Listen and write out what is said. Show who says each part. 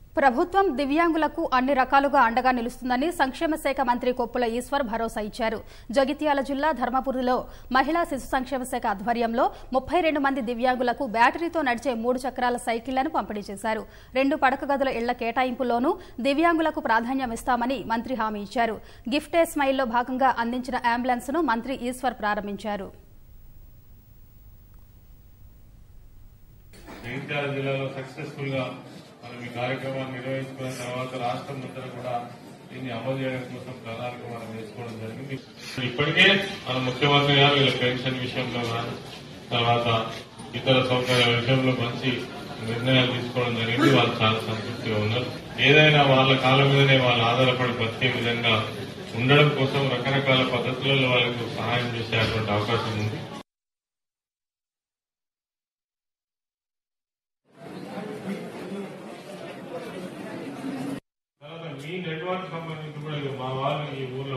Speaker 1: ప్రభుత్వం దివ్యాంగులకు అన్ని రకాలుగా అండగా నిలుస్తుందని సంక్షేమ శాఖ మంత్రి కొప్పుల ఈశ్వర్ భరోసా ఇచ్చారు జగిత్యాల జిల్లా ధర్మపురిలో మహిళా శిశు సంక్షేమ శాఖ ఆధ్వర్యంలో ముప్పై రెండు మంది దివ్యాంగులకు బ్యాటరీతో నడిచే మూడు చక్రాల సైకిళ్లను పంపిణీ చేశారు రెండు పడక గదుల ఇళ్ల కేటాయింపులోనూ దివ్యాంగులకు ప్రాధాన్యం ఇస్తామని మంత్రి హామీ ఇచ్చారు గిఫ్టే స్మైల్లో భాగంగా అందించిన అంబులెన్స్ ను మంత్రి ఈశ్వర్ ప్రారంభించారు
Speaker 2: జగిత్యాల జిల్లాలో సక్సెస్ఫుల్ గా మనం ఈ కార్యక్రమాన్ని నిర్వహించుకున్న తర్వాత రాష్ట్రం మొత్తం కూడా దీన్ని అమలు చేయడం కోసం ప్రణాళిక మనం వేసుకోవడం జరిగింది ఇప్పటికే మన ముఖ్యమంత్రి గారు వీళ్ళ పెన్షన్ విషయంలో కానీ తర్వాత ఇతర సౌకర్యాల విషయంలో మంచి నిర్ణయాలు తీసుకోవడం జరిగింది వాళ్ళు చాలా సంతృప్తిగా ఉన్నారు ఏదైనా వాళ్ళ కాళ్ళ మీదనే వాళ్ళు ఆధారపడి బతికే విధంగా ఉండడం కోసం రకరకాల పద్ధతులలో వాళ్ళకు సహాయం చేసేటువంటి అవకాశం ఉంది తర్వాత మీ నెట్వర్క్ సంబంధించి కూడా ఇక మా వాళ్ళు ఈ ఊర్లో